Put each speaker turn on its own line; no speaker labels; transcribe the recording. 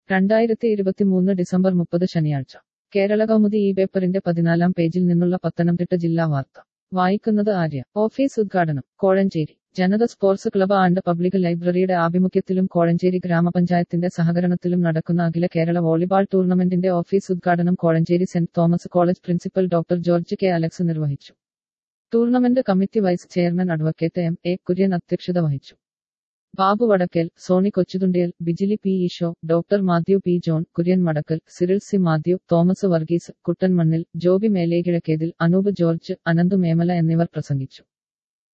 രണ്ടായിരത്തി ഇരുപത്തിമൂന്ന് ഡിസംബർ മുപ്പത് ശനിയാഴ്ച കേരള കൗമുദി ഈ പേപ്പറിന്റെ പതിനാലാം പേജിൽ നിന്നുള്ള പത്തനംതിട്ട ജില്ലാ വാർത്ത വായിക്കുന്നത് ആര്യ ഓഫീസ് ഉദ്ഘാടനം Kozhencherry Janatha sports club and public ലൈബ്രറിയുടെ ആഭിമുഖ്യത്തിലും കോഴഞ്ചേരി ഗ്രാമപഞ്ചായത്തിന്റെ സഹകരണത്തിലും നടക്കുന്ന അഖില കേരള വോളിബാൾ ടൂർണമെന്റിന്റെ ഓഫീസ് ഉദ്ഘാടനം Kozhencherry Saint Thomas college principal doctor George K Alex നിർവഹിച്ചു tournament committee vice chairman advocate M A Kurian അധ്യക്ഷത വഹിച്ചു Babu Vadakkal Soni Kochuthundiyil Bijili P Eesho doctor Mathew P John Kurian Madakkal Cyril C Mathew Thomas Varghese Kuttan Mannil Joby Melekizhakkethil Anoop George Ananthu Memala എന്നിവർ പ്രസംഗിച്ചു